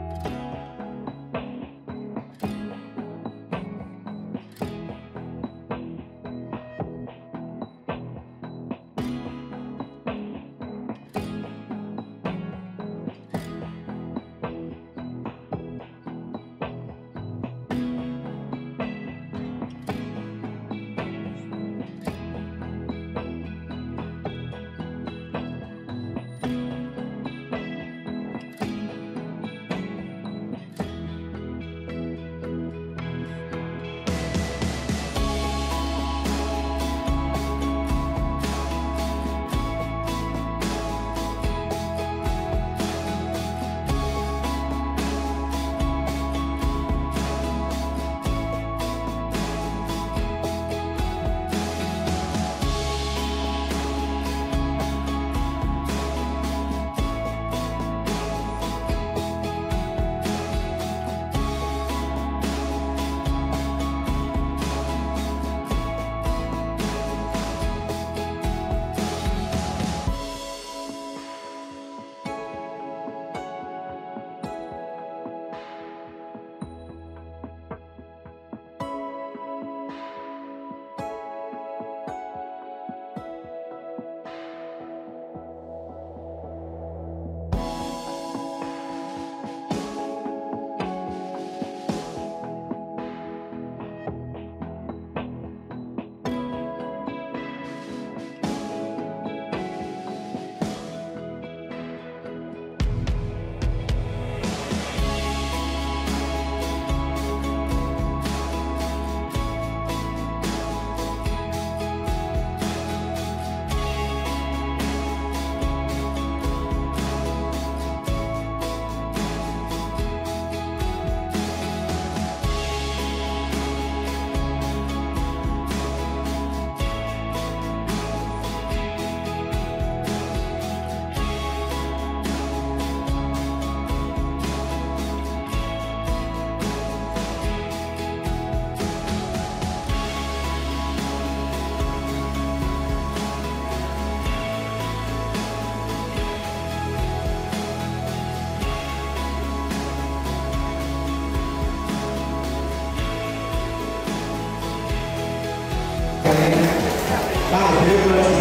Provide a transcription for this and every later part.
நான் திருக்குறள்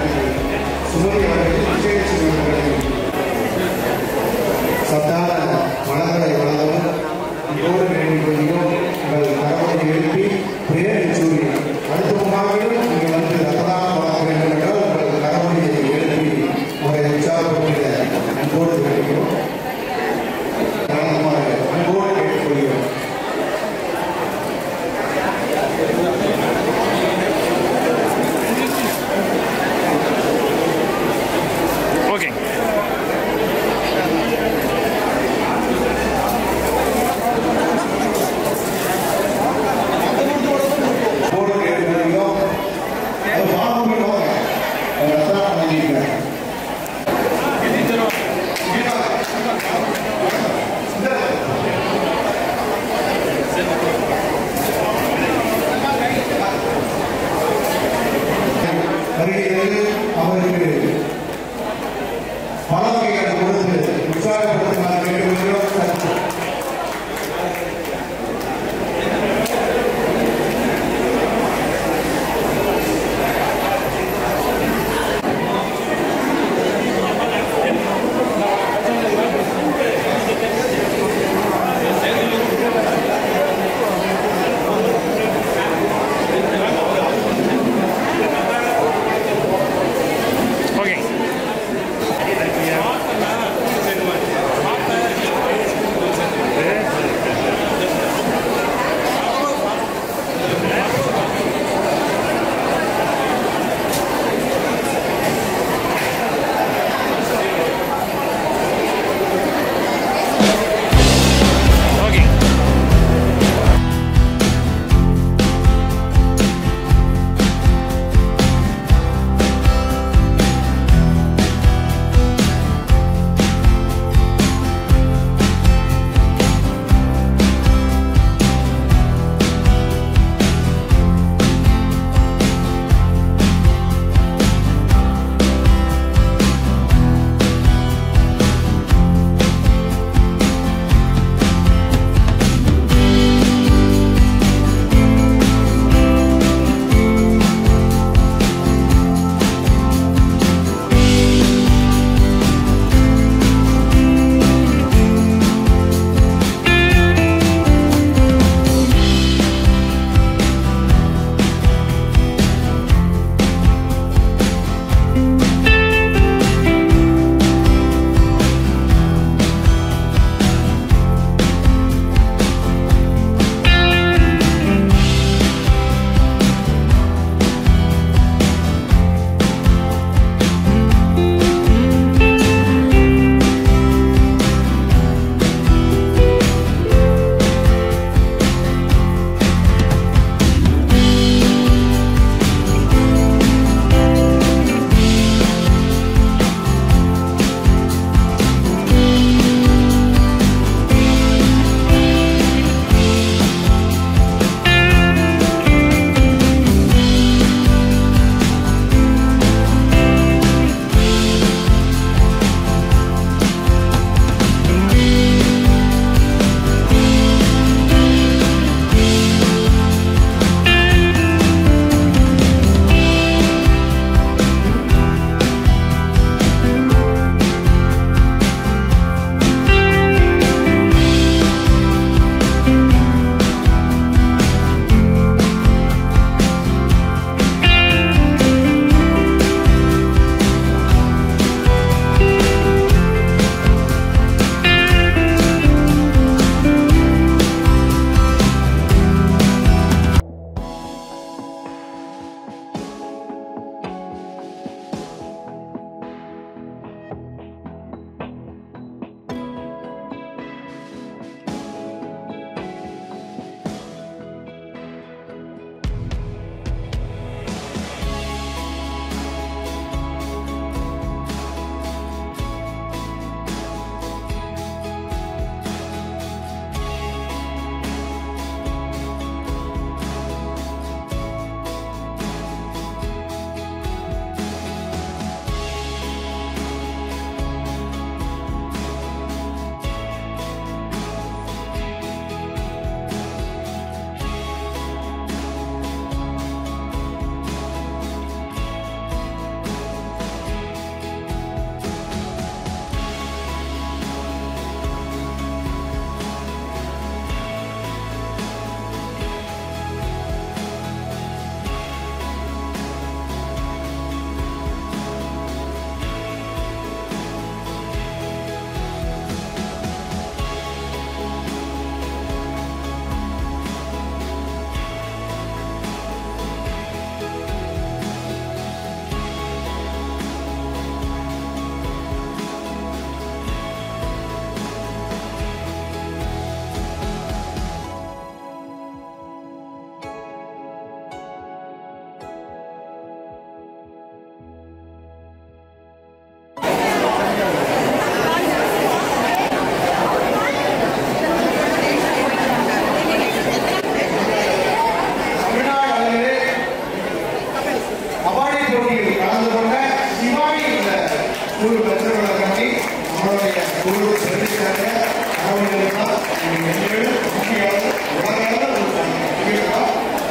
சுமதி அவர்கள் விஜயலட்சுமி அவர்கள் சத்தான மனங்களை வளர்ந்தவர் இப்போது நினைவுகளையும் உங்கள் தகவலை எழுப்பி பிரேரணை சூழி அடுத்த முகாமிலும் நீங்கள் வந்து ரத்ததான வளர்க்க வேண்டும் என்றால் உங்கள் தகவலை எழுப்பி உங்களை உற்சாகப்படுத்த அன்போடு கேட்கிறோம் கவனமாக அன்போடு கேட்டுக்கொள்கிறோம் ஓகே போடு கேட்டுக்கொள்கிறோம் அது வாங்க ரத்ததானம் பண்ணிக்கிறேன் சூழல் தெரிவித்தாங்க அவர்களுக்கு நீங்கள் முக்கிய உலக முக்கியமாக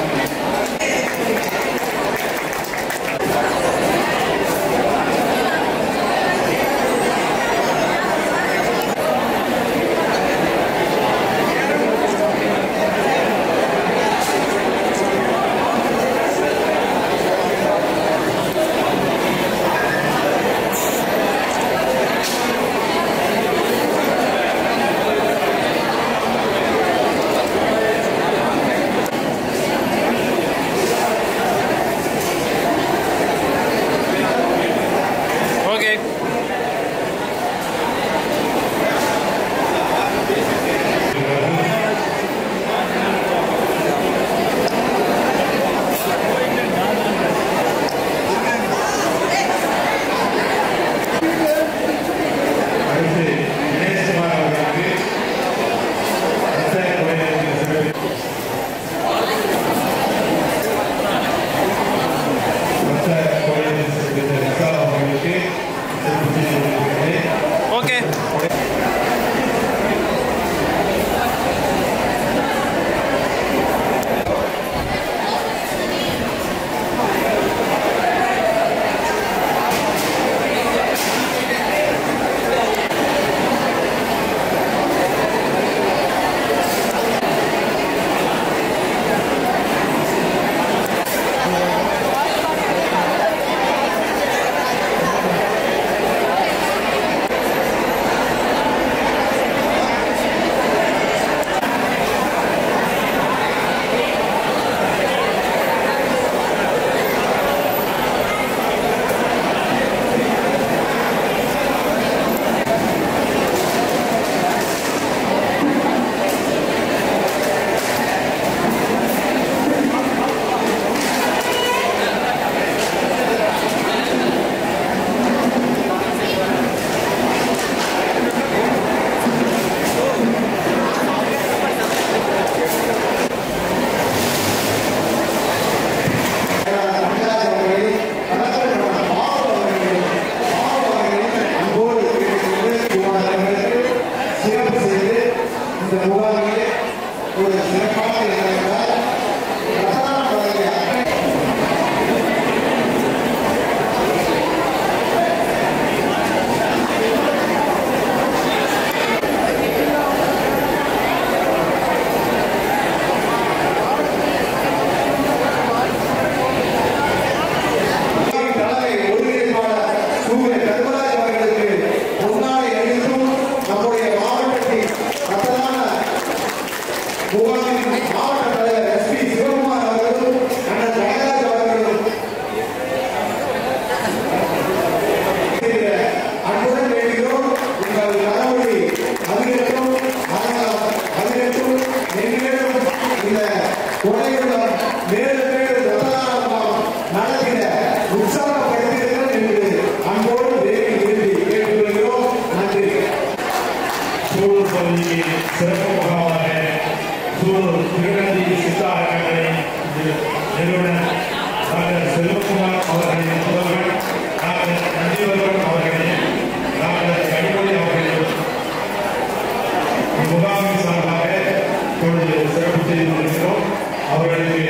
ஓகே அடுத்து தினேஷ்குமார் அவர்களுக்கு ரத்த கொலைகளுக்கு சிறப்பு ரத்த கொலைகளுக்கு சிறப்பு ரசா அவர்களுக்கு சிறப்பு செய்தி கொடுக்கிறது ஓகே சிறப்பு செய்து இந்த முகாமிலே ஒரு சிறப்பான நிகழ்வால் ரசாயன வகையை தலைமை ஒருங்கிணைப்பாளர் சூரிய தர்மராஜ் அவர்களுக்கு பொன்னாடை அணிந்தும் நம்முடைய மாவட்டத்தின் ரத்ததான முகாமின் மாவட்ட தலைவர் எஸ் பி சிவகுமார் அவர்களும் அண்ணன் ஜெயராஜ் அவர்களும் அன்புடன் வேண்டுகிறோம் உங்கள் கனவுகளை அதிகரிக்கும் அதிகரிக்கும் மென்மேலும் இந்த கொலையுடன் மேலும் மேலும் ரத்ததானம் நடத்திட உற்சாகப்படுத்துகிறோம் என்று அன்போடு வேண்டி விரும்பி கேட்டுக்கொள்கிறோம் நன்றி சூழல் பகுதிக்கு சிறப்பு முகாமாக சூழல் திருநதி சித்தா அறக்கட்டளை நிறுவனர் டாக்டர் செல்வகுமார் அவர்களின் முதல்வர் டாக்டர் நந்திவர்மன் அவர்களையும் டாக்டர் கனிமொழி அவர்களையும் இம்முகாமின் சார்பாக இப்பொழுது சிறப்பு செய்து கொண்டிருக்கிறோம் அவர்களுக்கு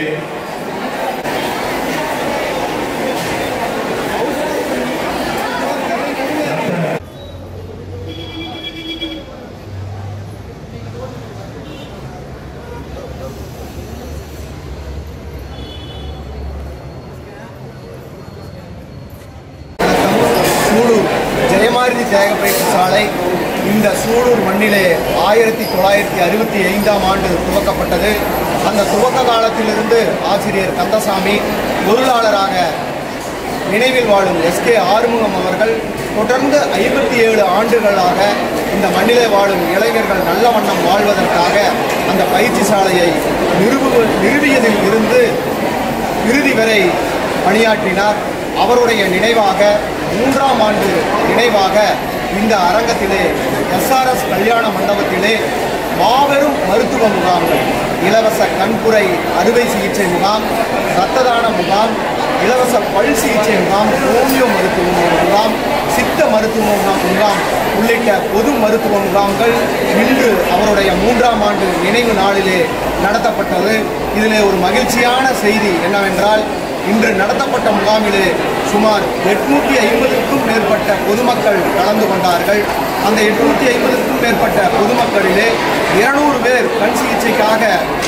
சூலூர் ஜெயமாரதி தியாகப்பயிற்சி சாலை இந்த சூலூர் மண்ணிலே ஆயிரத்தி தொள்ளாயிரத்தி அறுபத்தி ஐந்தாம் ஆண்டு துவக்கப்பட்டது அந்த துவக்க காலத்திலிருந்து ஆசிரியர் கந்தசாமி பொருளாளராக நினைவில் வாழும் எஸ்கே ஆறுமுகம் அவர்கள் தொடர்ந்து ஐம்பத்தி ஏழு ஆண்டுகளாக இந்த மண்ணிலே வாழும் இளைஞர்கள் நல்ல வண்ணம் வாழ்வதற்காக அந்த பயிற்சி சாலையை நிறுவு நிறுவியதில் இருந்து இறுதி வரை பணியாற்றினார் அவருடைய நினைவாக மூன்றாம் ஆண்டு நினைவாக இந்த அரங்கத்திலே எஸ்ஆர்எஸ் கல்யாண மண்டபத்திலே மாபெரும் மருத்துவ முகாம்கள் இலவச கண்புரை அறுவை சிகிச்சை முகாம் இரத்த தான முகாம் இலவச பல் சிகிச்சை முகாம் ஹோமியோ மருத்துவ முகாம் சித்த மருத்துவ முகாம் முகாம் உள்ளிட்ட பொது மருத்துவ முகாம்கள் இன்று அவருடைய மூன்றாம் ஆண்டு நினைவு நாளிலே நடத்தப்பட்டது இதிலே ஒரு மகிழ்ச்சியான செய்தி என்னவென்றால் இன்று நடத்தப்பட்ட முகாமிலே சுமார் எட்நூற்றி ஐம்பதுக்கும் மேற்பட்ட பொதுமக்கள் கலந்து கொண்டார்கள் அந்த எட்நூற்றி ஐம்பதுக்கும் மேற்பட்ட பொதுமக்களிலே இருநூறு பேர் கண் சிகிச்சைக்காக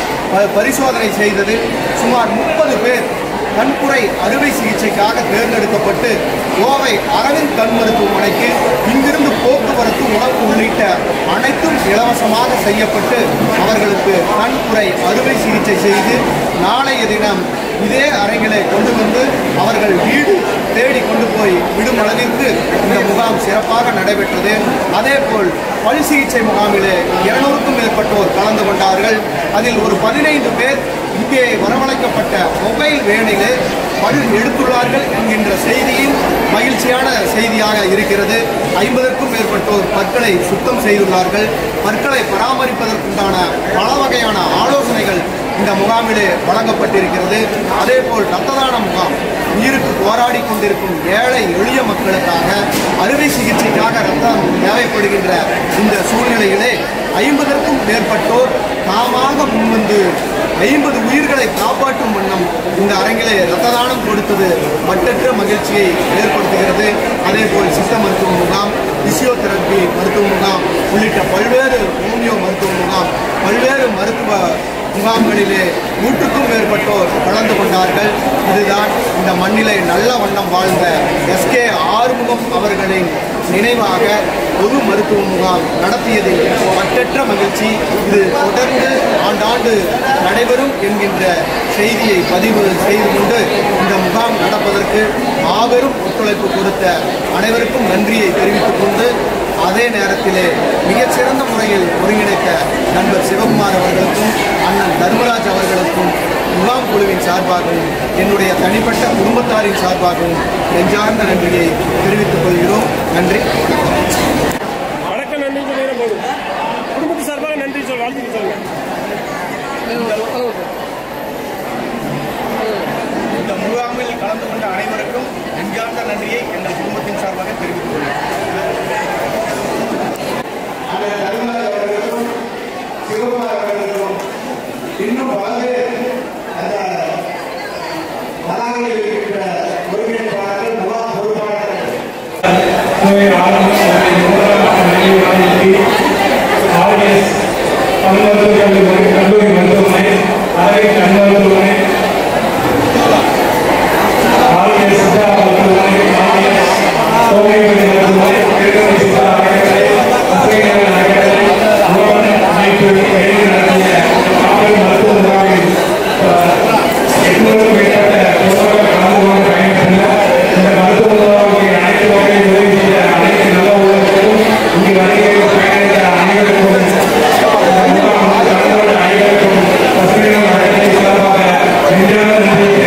ப- பரிசோதனை செய்தது சுமார் முப்பது பேர் கண்புரை அறுவை சிகிச்சைக்காக தேர்ந்தெடுக்கப்பட்டு கோவை அரவிந்த் கண் மருத்துவமனைக்கு இங்கிருந்து போக்குவரத்து உணவு உள்ளிட்ட அனைத்தும் இலவசமாக செய்யப்பட்டு அவர்களுக்கு கண்புரை அறுவை சிகிச்சை செய்து நாளைய தினம் இதே அரங்கிலே கொண்டு வந்து அவர்கள் வீடு தேடி கொண்டு போய் விடும் அளவிற்கு இந்த முகாம் சிறப்பாக நடைபெற்றது அதேபோல் பல் சிகிச்சை முகாமிலே இருநூறுக்கும் மேற்பட்டோர் கலந்து கொண்டார்கள் அதில் ஒரு பதினைந்து பேர் இங்கே வரவழைக்கப்பட்ட மொபைல் வேனிலே பல் எடுத்துள்ளார்கள் என்கின்ற செய்தியின் மகிழ்ச்சியான செய்தியாக இருக்கிறது ஐம்பதற்கும் மேற்பட்டோர் பற்களை சுத்தம் செய்துள்ளார்கள் பற்களை பராமரிப்பதற்குண்டான பல வகையான ஆலோசனைகள் இந்த முகாமிலே வழங்கப்பட்டிருக்கிறது அதேபோல் ரத்த தான முகாம் உயிருக்கு போராடி கொண்டிருக்கும் ஏழை எளிய மக்களுக்காக அறுவை சிகிச்சைக்காக ரத்தம் தேவைப்படுகின்ற இந்த சூழ்நிலையிலே ஐம்பதற்கும் மேற்பட்டோர் தாமாக முன்வந்து ஐம்பது உயிர்களை காப்பாற்றும் வண்ணம் இந்த அரங்கிலே ரத்த தானம் கொடுத்தது மட்டற்ற மகிழ்ச்சியை ஏற்படுத்துகிறது அதேபோல் சித்த மருத்துவ முகாம் பிசியோதெரப்பி மருத்துவ முகாம் உள்ளிட்ட பல்வேறு ஹோமியோ மருத்துவ முகாம் பல்வேறு மருத்துவ முகாம்களிலே நூற்றுக்கும் மேற்பட்டோர் கலந்து கொண்டார்கள் இதுதான் இந்த மண்ணிலே நல்ல வண்ணம் வாழ்ந்த எஸ்கே ஆறுமுகம் அவர்களின் நினைவாக பொது மருத்துவ முகாம் நடத்தியதில் மட்டற்ற மகிழ்ச்சி இது தொடர்ந்து ஆண்டாண்டு நடைபெறும் என்கின்ற செய்தியை பதிவு செய்து கொண்டு இந்த முகாம் நடப்பதற்கு மாபெரும் ஒத்துழைப்பு கொடுத்த அனைவருக்கும் நன்றியை தெரிவித்துக் கொண்டு அதே நேரத்திலே மிகச்சிறந்த முறையில் ஒருங்கிணைத்த நண்பர் சிவகுமார் அவர்களுக்கும் அண்ணன் தர்மராஜ் அவர்களுக்கும் முகாம் குழுவின் சார்பாகவும் என்னுடைய தனிப்பட்ட குடும்பத்தாரின் சார்பாகவும் நெஞ்சார்ந்த நன்றியை தெரிவித்துக் கொள்கிறோம் நன்றி வணக்கம் நன்றி சொல்லிட போதும் குடும்பத்து சார்பாக நன்றி சொல் வாழ்த்துக்கு சொல்லுங்க இந்த முகாமில் கலந்து கொண்ட அனைவருக்கும் நெஞ்சார்ந்த நன்றியை எங்கள் குடும்பத்தின் சார்பாக தெரிவித்துக் கொள்கிறோம் அந்த தருமராஜ் அவர்களுக்கும் சிவகுமார் அவர்களுக்கும் இன்னும் பல பேர் அந்த பதாகையில் இருக்கின்ற ஒருங்கிணைப்பாளர்கள் முகாம் பொறுப்பாளர்கள் கோவை ஆரம்ப மூன்றாம் நிலையில் ஆரம்பித்து ஆர்எஸ் பல் மருத்துவக் கல்லூரி கல்லூரி மருத்துவமனை அரவிந்த் கண் மருத்துவமனை ஆர்எஸ் சித்தா மருத்துவமனை ஆர்எஸ் ஹோமியோபதி மருத்துவமனை திருநெல்வேலி சித்தா அறக்கட்டளை அசைநகர் அறக்கட்டளை உழவன் அமைப்பு இணைந்து நடத்திய காவல் மருத்துவ முகாமில் எட்நூறுக்கும் மேற்பட்ட பொதுமக்கள் கலந்து கொண்டு பயணித்தனர் இந்த மருத்துவ முகாமுக்கு அனைத்து வகையில் உதவி செய்த அனைத்து நல்ல உள்ளவர்களுக்கும் இங்கு வருகை பயணித்த அனைவருக்கும் இந்த முகாம் கலந்து கொண்ட அனைவருக்கும் பசுமையான அறக்கட்டளை சார்பாக நெஞ்சார்ந்த நன்றியை